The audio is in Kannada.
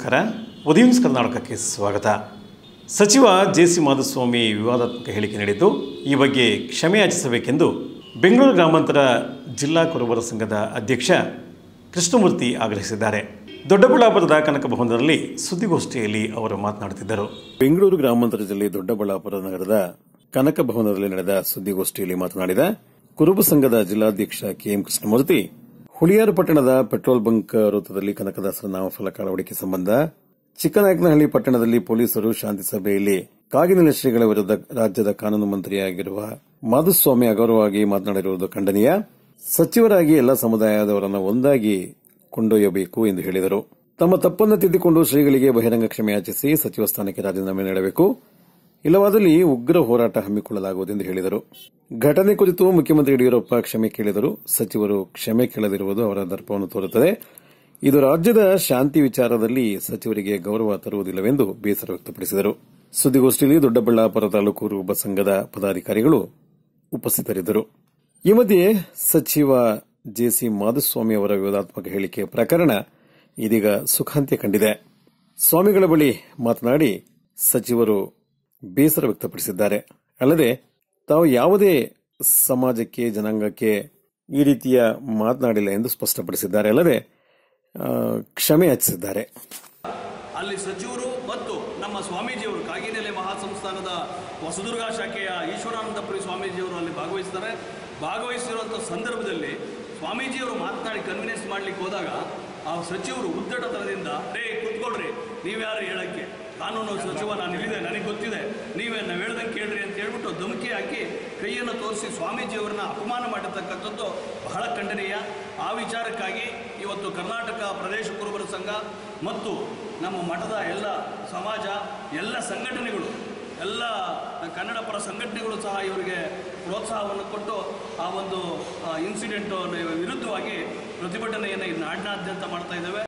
ನಮಸ್ಕಾರ ಉದಯ ನ್ಯೂಸ್ ಕರ್ನಾಟಕಕ್ಕೆ ಸ್ವಾಗತ ಸಚಿವ ಜೆ ಸಿ ಮಾಧುಸ್ವಾಮಿ ವಿವಾದಾತ್ಮಕ ಹೇಳಿಕೆ ನೀಡಿದ್ದು ಈ ಬಗ್ಗೆ ಕ್ಷಮೆ ಯಾಚಿಸಬೇಕೆಂದು ಬೆಂಗಳೂರು ಗ್ರಾಮಾಂತರ ಜಿಲ್ಲಾ ಕುರುಬರ ಸಂಘದ ಅಧ್ಯಕ್ಷ ಕೃಷ್ಣಮೂರ್ತಿ ಆಗ್ರಹಿಸಿದ್ದಾರೆ ದೊಡ್ಡಬಳ್ಳಾಪುರದ ಕನಕ ಭವನದಲ್ಲಿ ಸುದ್ದಿಗೋಷ್ಠಿಯಲ್ಲಿ ಅವರು ಮಾತನಾಡುತ್ತಿದ್ದರು ಬೆಂಗಳೂರು ಗ್ರಾಮಾಂತರ ಜಿಲ್ಲೆ ದೊಡ್ಡಬಳ್ಳಾಪುರ ನಗರದ ಕನಕ ಭವನದಲ್ಲಿ ನಡೆದ ಸುದ್ದಿಗೋಷ್ಠಿಯಲ್ಲಿ ಮಾತನಾಡಿದ ಕುರುಬ ಸಂಘದ ಜಿಲ್ಲಾಧ್ಯಕ್ಷ ಕೆಎಂ ಕೃಷ್ಣಮೂರ್ತಿ ಹುಳಿಯಾರು ಪಟ್ಟಣದ ಪೆಟ್ರೋಲ್ ಬಂಕ್ ವೃತ್ತದಲ್ಲಿ ಕನಕದಾಸರ ನಾಮಫಲಕ ಅಳವಡಿಕೆ ಸಂಬಂಧ ಚಿಕ್ಕನಾಯಕನಹಳ್ಳಿ ಪಟ್ಟಣದಲ್ಲಿ ಪೊಲೀಸರು ಶಾಂತಿ ಸಭೆಯಲ್ಲಿ ಕಾಗಿನೆಲೆ ಶ್ರೀಗಳ ವಿರುದ್ಧ ರಾಜ್ಯದ ಕಾನೂನು ಮಂತ್ರಿಯಾಗಿರುವ ಮಾಧುಸ್ವಾಮಿ ಅಗೌರವವಾಗಿ ಮಾತನಾಡಿರುವುದು ಖಂಡನೀಯ ಸಚಿವರಾಗಿ ಎಲ್ಲ ಸಮುದಾಯದವರನ್ನು ಒಂದಾಗಿ ಕೊಂಡೊಯ್ಯಬೇಕು ಎಂದು ಹೇಳಿದರು ತಮ್ಮ ತಪ್ಪನ್ನು ತಿದ್ದಿಕೊಂಡು ಶ್ರೀಗಳಿಗೆ ಬಹಿರಂಗ ಕ್ಷಮೆ ಯಾಚಿಸಿ ಸಚಿವ ಸ್ಥಾನಕ್ಕೆ ರಾಜೀನಾಮೆ ನೀಡಬೇಕು ಇಲ್ಲವಾದಲ್ಲಿ ಉಗ್ರ ಹೋರಾಟ ಹಮ್ಮಿಕೊಳ್ಳಲಾಗುವುದು ಎಂದು ಹೇಳಿದರು ಘಟನೆ ಕುರಿತು ಮುಖ್ಯಮಂತ್ರಿ ಯಡಿಯೂರಪ್ಪ ಕ್ಷಮೆ ಕೇಳಿದರು ಸಚಿವರು ಕ್ಷಮೆ ಕೇಳದಿರುವುದು ಅವರ ದರ್ಪವನ್ನು ತೋರುತ್ತದೆ ಇದು ರಾಜ್ಯದ ಶಾಂತಿ ವಿಚಾರದಲ್ಲಿ ಸಚಿವರಿಗೆ ಗೌರವ ತರುವುದಿಲ್ಲವೆಂದು ಬೇಸರ ವ್ಯಕ್ತಪಡಿಸಿದರು ಸುದ್ದಿಗೋಷ್ಠಿಯಲ್ಲಿ ದೊಡ್ಡಬಳ್ಳಾಪುರ ತಾಲೂಕು ರೂಪ ಸಂಘದ ಪದಾಧಿಕಾರಿಗಳು ಉಪಸ್ಥಿತರಿದ್ದರು ಈ ಮಧ್ಯೆ ಸಚಿವ ಜೆಸಿ ಮಾಧುಸ್ವಾಮಿ ಅವರ ವಿವಾದಾತ್ಮಕ ಹೇಳಿಕೆ ಪ್ರಕರಣ ಇದೀಗ ಸುಖಾಂತ್ಯ ಕಂಡಿದೆ ಸ್ವಾಮಿಗಳ ಬಳಿ ಮಾತನಾಡಿ ಸಚಿವರು ಬೇಸರ ವ್ಯಕ್ತಪಡಿಸಿದ್ದಾರೆ ಅಲ್ಲದೆ ತಾವು ಯಾವುದೇ ಸಮಾಜಕ್ಕೆ ಜನಾಂಗಕ್ಕೆ ಈ ರೀತಿಯ ಮಾತನಾಡಿಲ್ಲ ಎಂದು ಸ್ಪಷ್ಟಪಡಿಸಿದ್ದಾರೆ ಅಲ್ಲದೆ ಆ, ಕ್ಷಮೆ ಯಾಚಿಸಿದ್ದಾರೆ ಅಲ್ಲಿ ಸಚಿವರು ಮತ್ತು ನಮ್ಮ ಸ್ವಾಮೀಜಿಯವರು ಕಾಗಿನೆಲೆ ಮಹಾಸಂಸ್ಥಾನದ ಹೊಸದುರ್ಗ ಶಾಖೆಯ ಈಶ್ವರಾನಂದಪುರಿ ಸ್ವಾಮೀಜಿಯವರು ಅಲ್ಲಿ ಭಾಗವಹಿಸ್ತಾರೆ ಭಾಗವಹಿಸಿರುವಂಥ ಸಂದರ್ಭದಲ್ಲಿ ಸ್ವಾಮೀಜಿಯವರು ಮಾತನಾಡಿ ಕನ್ವಿನೆನ್ಸ್ ಮಾಡ್ಲಿಕ್ಕೆ ಹೋದಾಗ ಆ ಸಚಿವರು ಉದ್ದಟತನದಿಂದ ರೇ ಕೂತ್ಕೊಳ್ರಿ ನೀವ್ಯಾರು ಹೇಳಕ್ಕೆ ಕಾನೂನು ಸಚಿವ ನಾನು ಇಲ್ಲಿದೆ ನನಗೆ ಗೊತ್ತಿದೆ ನೀವೇ ನಾವು ಹೇಳ್ದಂಗೆ ಕೇಳ್ರಿ ಅಂತ ಹೇಳ್ಬಿಟ್ಟು ಧಮಕಿ ಹಾಕಿ ಕೈಯನ್ನು ತೋರಿಸಿ ಸ್ವಾಮೀಜಿಯವರನ್ನ ಅಪಮಾನ ಮಾಡಿರ್ತಕ್ಕಂಥದ್ದು ಬಹಳ ಖಂಡನೀಯ ಆ ವಿಚಾರಕ್ಕಾಗಿ ಇವತ್ತು ಕರ್ನಾಟಕ ಪ್ರದೇಶ ಕುರುಬರ ಸಂಘ ಮತ್ತು ನಮ್ಮ ಮಠದ ಎಲ್ಲ ಸಮಾಜ ಎಲ್ಲ ಸಂಘಟನೆಗಳು ಎಲ್ಲ ಕನ್ನಡ ಪರ ಸಂಘಟನೆಗಳು ಸಹ ಇವರಿಗೆ ಪ್ರೋತ್ಸಾಹವನ್ನು ಕೊಟ್ಟು ಆ ಒಂದು ಇನ್ಸಿಡೆಂಟ್ ವಿರುದ್ಧವಾಗಿ ಪ್ರತಿಭಟನೆಯನ್ನು ಈ ನಾಡಿನಾದ್ಯಂತ ಮಾಡ್ತಾ ಇದ್ದೇವೆ